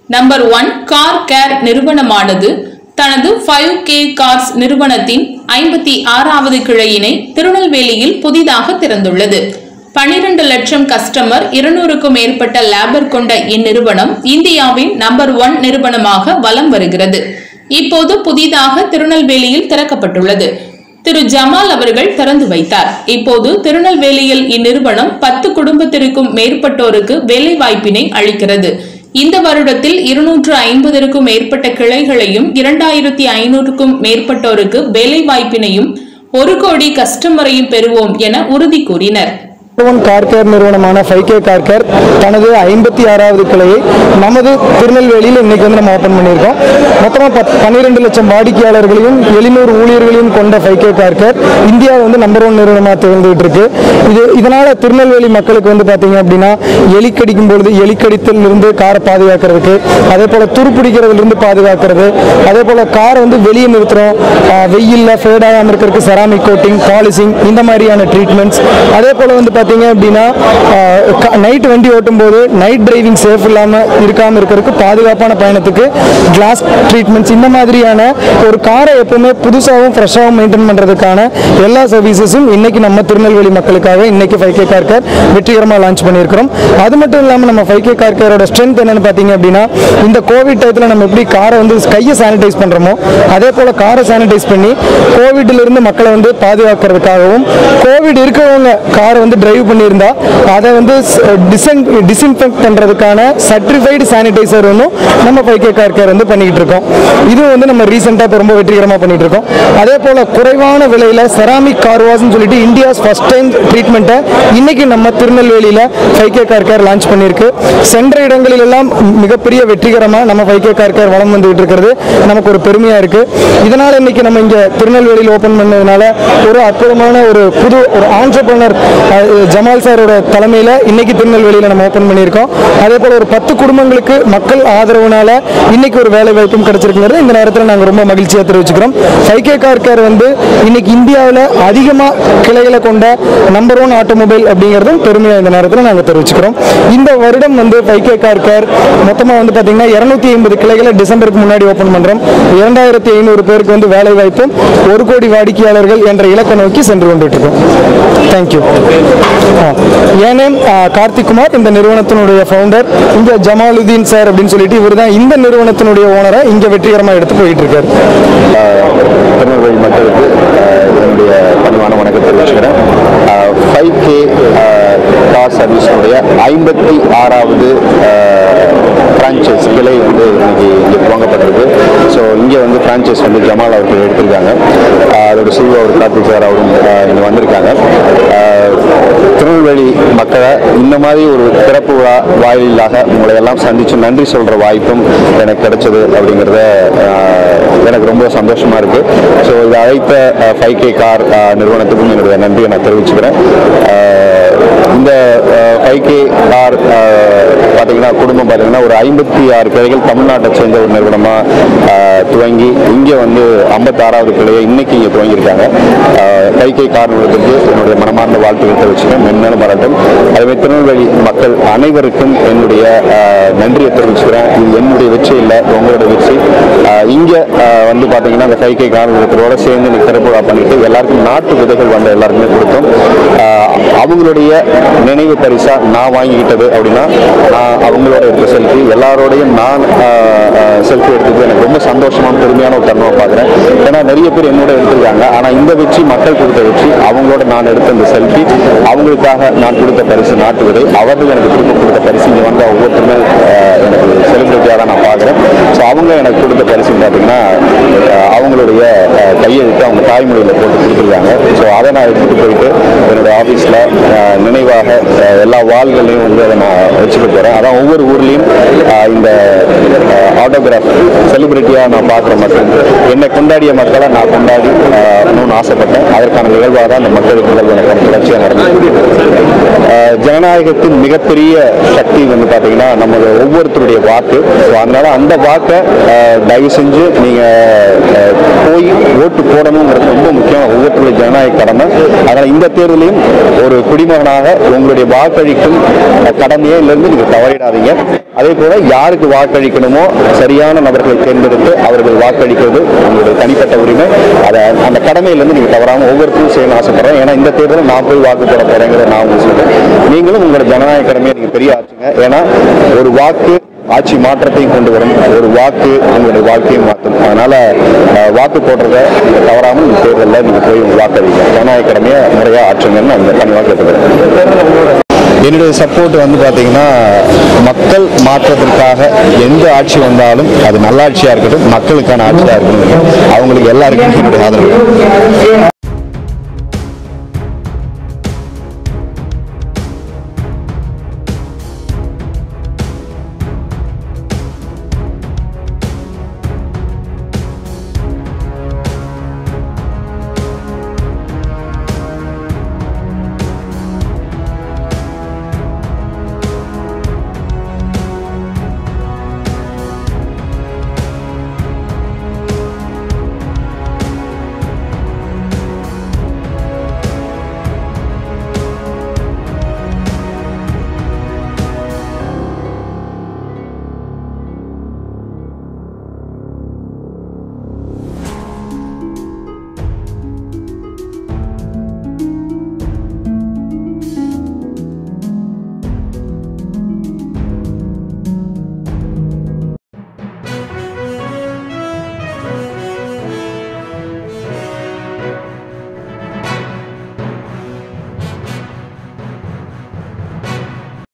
number one car care நிறுவனமானது தனது five K cars நிறுவனத்தின் ஐம்பத்தி ஆறாவது கிளையினை திருநெல்வேலியில் புதிதாக திறந்துள்ளது பனிரெண்டு லட்சம் கஸ்டமர் இருநூறுக்கும் மேற்பட்ட லேபர் கொண்ட இந்நிறுவனம் இந்தியாவின் நம்பர் ஒன் நிறுவனமாக வலம் வருகிறது இப்போது புதிதாக திருநெல்வேலியில் திறக்கப்பட்டுள்ளது திரு ஜமால் அவர்கள் திறந்து வைத்தார் இப்போது திருநெல்வேலியில் இந்நிறுவனம் பத்து குடும்பத்திற்கும் மேற்பட்டோருக்கு வேலை வாய்ப்பினை அளிக்கிறது இந்த வருடத்தில் இருநூற்று ஐம்பதற்கும் மேற்பட்ட கிளைகளையும் இரண்டாயிரத்தி ஐநூறுக்கும் மேற்பட்டோருக்கு வேலை வாய்ப்பினையும் ஒரு கோடி கஸ்டமரையும் பெறுவோம் என உறுதி கூறினர் ஒன் கார் கேர் நிறுவனமான ஃபைவ் கே கார் கேர் தனது ஐம்பத்தி ஆறாவது கிளையை நமது திருநெல்வேலியில் இன்னைக்கு வந்து நம்ம ஓப்பன் பண்ணியிருக்கோம் மொத்தமாக பத் பன்னிரெண்டு லட்சம் வாடிக்கையாளர்களையும் எழுநூறு ஊழியர்களையும் கொண்ட five K car care India வந்து நம்பர் ஒன் நிறுவனமாக திகழ்ந்துகிட்டு இருக்கு இது இதனால திருநெல்வேலி மக்களுக்கு வந்து பார்த்தீங்க அப்படின்னா எலி கடிக்கும் பொழுது எலி கடித்தல் இருந்து காரை பாதுகாக்கிறதுக்கு அதே போல் துருப்பிடிக்கிறதுல இருந்து பாதுகாக்கிறது அதே போல் காரை வந்து வெளியே நிறுத்துறோம் ஆஹ் வெயில்ல ஃபேட் ஆகாமல் இருக்கிறதுக்கு செராமிக் கோட்டிங் பாலிசிங் இந்த மாதிரியான ட்ரீட்மெண்ட்ஸ் அதே போல் வந்து பார்த்தீங்க அப்படின்னா நைட் வண்டி ஓட்டும் போது நைட் டிரைவிங் சேஃப் இல்லாமல் இருக்காமல் இருக்கிறதுக்கு பாதுகாப்பான பயணத்துக்கு கிளாஸ் ட்ரீட்மெண்ட்ஸ் இந்த மாதிரியான ஒரு காரை எப்பவுமே புதுசாகவும் ஃப்ரெஷ்ஷாகவும் மெயின்டைன் பண்ணுறதுக்கான எல்லா சர்வீசஸும் இன்னைக்கு நம்ம திருநெல்வேலி மக்களுக்காக இன்னைக்கு ஃபைவ் கே கார் கேர் வெற்றிகரமாக லான்ச் பண்ணியிருக்கிறோம் அது மட்டும் இல்லாமல் நம்ம ஃபைவ் கே கார் கேரோட ஸ்ட்ரென்த் என்னன்னு பார்த்தீங்க அப்படின்னா இந்த கோவிட் டயத்தில் நம்ம எப்படி காரை வந்து கையை சானிடைஸ் பண்ணுறோமோ அதே போல் காரை சானிடைஸ் பண்ணி கோவிட்ல இருந்து மக்களை வந்து பாதுகாக்கிறதுக்காகவும் கோவிட் இருக்கவங்க காரை வந்து டிரைவ் பண்ணியிருந்தா அதை வந்து டிசன் டிஸ்இன்ஃபெக்ட் பண்ணுறதுக்கான சர்டிஃபைடு சானிடைசர் ஒன்றும் நம்ம ஃபைவ் கே கார் கேர் வந்து பண்ணிக்கிட்டு இருக்கோம் இது வந்து நம்ம ரீசெண்டாக இப்போ ரொம்ப வெற்றிகரமாக பண்ணிட்டு இருக்கோம் அதே போல் குறைவான விலையில் செராமிக் கார் வாஷ்னு சொல்லிட்டு இந்தியாஸ் ஃபர்ஸ்ட் டைம் ட்ரீட்மெண்ட்டை இன்னைக்கு நம்ம திருநெல்வேலியில் five K car care launch பண்ணியிருக்கு சென்ற இடங்களில் எல்லாம் மிகப்பெரிய வெற்றிகரமாக நம்ம ஃபைவ் கே கார் கேர் வளம் வந்துகிட்டு இருக்கிறது நமக்கு ஒரு பெருமையாக இருக்குது இதனால் இன்னைக்கு நம்ம இங்கே திருநெல்வேலியில் ஓப்பன் பண்ணதுனால ஒரு அற்புதமான ஒரு புது ஒரு ஆண்டர்பனர் ஜமால் சாரோட தலைமையில் இன்னைக்கு திருநெல்வேலியில் நம்ம ஓப்பன் பண்ணியிருக்கோம் அதே போல் ஒரு பத்து குடும்பங்களுக்கு மக்கள் ஆதரவுனால இன்னைக்கு ஒரு வேலை வாய்ப்பும் கிடைச்சிருக்குங்கிறது இந்த நேரத்தில் நாங்கள் ரொம்ப மகிழ்ச்சியாக தெரிவிச்சுக்கிறோம் ஃபைவ் கே கார் கேர் வந்து இன்னைக்கு இந்தியாவில் அதிகமாக கிளைகளை கொண்ட நம்பர் ஒன் ஆட்டோமொபைல் அப்படிங்கிறதும் பெருமையாக இந்த நேரத்தில் நாங்கள் தெரிவிச்சுக்கிறோம் இந்த வருடம் வந்து ஃபைவ் கே கார் கேர் மொத்தமாக வந்து பார்த்தீங்கன்னா இரநூத்தி ஐம்பது கிளைகளை டிசம்பருக்கு முன்னாடி ஓப்பன் பண்ணுறோம் இரண்டாயிரத்தி ஐநூறு பேருக்கு வந்து வேலை வாய்ப்பும் ஒரு கோடி வாடிக்கையாளர்கள் என்ற இலக்கை நோக்கி சென்று கொண்டுட்டு இருக்கோம் தேங்க்யூ என் நேம் கார்த்திக் குமார் இந்த நிறுவனத்தினுடைய ஃபவுண்டர் இங்கே ஜமாலுதீன் சார் அப்படின்னு சொல்லிட்டு இவர் தான் இந்த நிறுவனத்தினுடைய ஓனரை இங்கே வெற்றிகரமாக எடுத்து போயிட்டு இருக்காரு திருநெல்வேலி மக்களுக்கு ஆஹ், என்னுடைய பணிவான வணக்கம் தெரிவிச்சுக்கிறேன் ஃபைவ் கே கார் சர்வீஸினுடைய ஐம்பத்தி ஆறாவது ஃப்ரான்ச்சைஸ் கிளை வந்து இன்னைக்கு இங்கே துவங்கப்பட்டிருக்கு ஸோ இங்கே வந்து ஃப்ரான்ச்சைஸ் வந்து ஜமால் அவர்கள் எடுத்திருக்காங்க ஆஹ், அதோட சிஓ அவர் கார்த்திக் சார் அவரும் ஆஹ், இங்கே வந்திருக்காங்க ஆஹ், திருநெல்வேலி மக்களை இந்த மாதிரி ஒரு திறப்பு விழா வாயிலாக உங்களை எல்லாம் சந்தித்து நன்றி சொல்கிற வாய்ப்பும் எனக்கு கிடைச்சது அப்படிங்கிறத ஆஹ், எனக்கு ரொம்ப சந்தோஷமாக இருக்குது ஸோ இதை அழைத்த ஃபைவ் கே கார் நிறுவனத்துக்கும் என்னுடைய நன்றியை நான் தெரிவிச்சுக்கிறேன் ஆஹ், இந்த ஃபைவ் கே கார் பார்த்தீங்கன்னா குடும்பம் பார்த்தீங்கன்னா ஒரு ஐம்பத்தி ஆறு கிளைகள் தமிழ்நாட்டை சேர்ந்த ஒரு நிறுவனமாக துவங்கி இங்கே வந்து ஐம்பத்தாறாவது கிளையை இன்னைக்கு இங்கே துவங்கியிருக்காங்க ஃபைவ் கே கார் நிறுவனத்துக்கு என்னுடைய மனமார்ந்த வாழ்த்துக்கள் தெரிவிச்சுக்கிறேன் மென்மேலும் வரட்டும் அதுமாதிரி திருநெல்வேலி மக்கள் அனைவருக்கும் என்னுடைய ஆஹ், நன்றியை தெரிவிச்சுக்கிறேன் இது என்னுடைய வெற்றி இல்லை உங்களுடைய வெற்றி ஆஹ், இங்கே ஆஹ், வந்து பார்த்தீங்கன்னா அந்த ஃபைவ் கே கார் நிறுவனத்தோட சேர்ந்து இன்னைக்கு திறப்பு விழா பண்ணிட்டு எல்லாருக்கும் நாட்டு விதைகள் வந்த எல்லாருக்குமே கொடுத்தோம் ஆஹ், அவங்களுடைய நினைவு பரிசா நான் வாங்கிக்கிட்டது அப்படின்னா நான் அவங்களோட இருக்க செல்ஃபி எல்லாரோடையும் நான் செல்ஃபி எடுத்தது எனக்கு ரொம்ப சந்தோஷமான பெருமையான ஒரு தருணமாக பார்க்குறேன் ஏன்னா நிறைய பேர் என்னோட எடுத்திருக்காங்க ஆனால் இந்த வெற்றி மக்கள் கொடுத்த வெற்றி அவங்களோட நான் எடுத்த இந்த செல்ஃபி அவங்களுக்காக நான் கொடுத்த பரிசு நாட்டு விதை அவர்கள் எனக்கு திரும்ப கொடுத்த பரிசு இங்கே வந்து ஒவ்வொருத்தருமே ஆஹ், எனக்கு செலிபிரிட்டியாக தான் நான் பார்க்குறேன் ஸோ அவங்க எனக்கு கொடுத்த பரிசு பார்த்தீங்கன்னா ஆஹ், அவங்களுடைய ஆஹ், கையெழுத்து அவங்க தாய்மொழியில் போட்டு கொடுத்துருக்காங்க ஸோ அதை நான் எடுத்துகிட்டு போயிட்டு என்னோட ஆஃபீஸில் நினைவாக ஆஹ், எல்லா வாள்களையும் வந்து அதை நான் வச்சுக்க போகிறேன் அதான் ஒவ்வொரு ஊர்லேயும் ஆஹ், இந்த ஆட்டோகிராஃப் செலிபிரிட்டியாக நான் பார்க்குற மக்கள் என்னை கொண்டாடிய மக்களை நான் கொண்டாடி ஆகணும்னு ஆசைப்பட்டேன் அதற்கான நிகழ்வாக தான் அந்த மக்களுக்கு நிகழ்வு எனக்கு தொடர்ச்சியாக நடந்தது ஆஹ், ஜனநாயகத்தின் மிகப்பெரிய சக்தி வந்து பார்த்தீங்கன்னா நம்ம ஒவ்வொருத்தருடைய வாக்கு ஸோ அதனால அந்த வாக்கை ஆஹ், தயவு செஞ்சு நீங்கள் போய் ஓட்டு போடணுங்கிறது ரொம்ப முக்கியம் ஒவ்வொருத்தருடைய ஜன ஜனநாயக கடமை அதனால் இந்த தேர்தலையும் ஒரு குடிமகனாக உங்களுடைய வாக்களிக்கும் கடமையிலிருந்து நீங்கள் தவறிடாதீங்க அதே போல யாருக்கு வாக்களிக்கணுமோ சரியான நபர்களை தேர்ந்தெடுத்து அவர்கள் வாக்களிக்கிறது உங்களுடைய தனிப்பட்ட உரிமை அதை அந்த கடமையிலிருந்து நீங்கள் தவறாமல் ஒவ்வொருத்தரும் செய்யணும்னு ஆசைப்படுறேன் ஏன்னா இந்த தேர்தலில் நான் போய் வாக்கு போட போறேங்கிறத நான் உங்களுக்கு சொல்றேன் நீங்களும் உங்களோட ஜனநாயக கடமையை நீங்கள் பெரிய ஆச்சுங்க ஏன்னா ஒரு வாக்கு ஆட்சி மாற்றத்தையும் கொண்டு வரும் ஒரு வாக்கு உங்களுடைய வாழ்க்கையை மாற்றும் அதனால அஹ், வாக்கு போடுறத நீங்க தவறாமல் இந்த தேர்தலில் நீங்க போய் உங்க வாக்களிங்க ஜனநாயக கடமையை முறையாக ஆற்றுங்கன்னு நான் இந்த பணிவாக கேட்டுக்கிறேன் என்னுடைய சப்போர்ட் வந்து பார்த்தீங்கன்னா மக்கள் மாற்றத்திற்காக எந்த ஆட்சி வந்தாலும் அது நல்லாட்சியாக இருக்கட்டும் மக்களுக்கான ஆட்சியாக இருக்கணும் அவங்களுக்கு எல்லாருக்கும் என்னுடைய ஆதரவு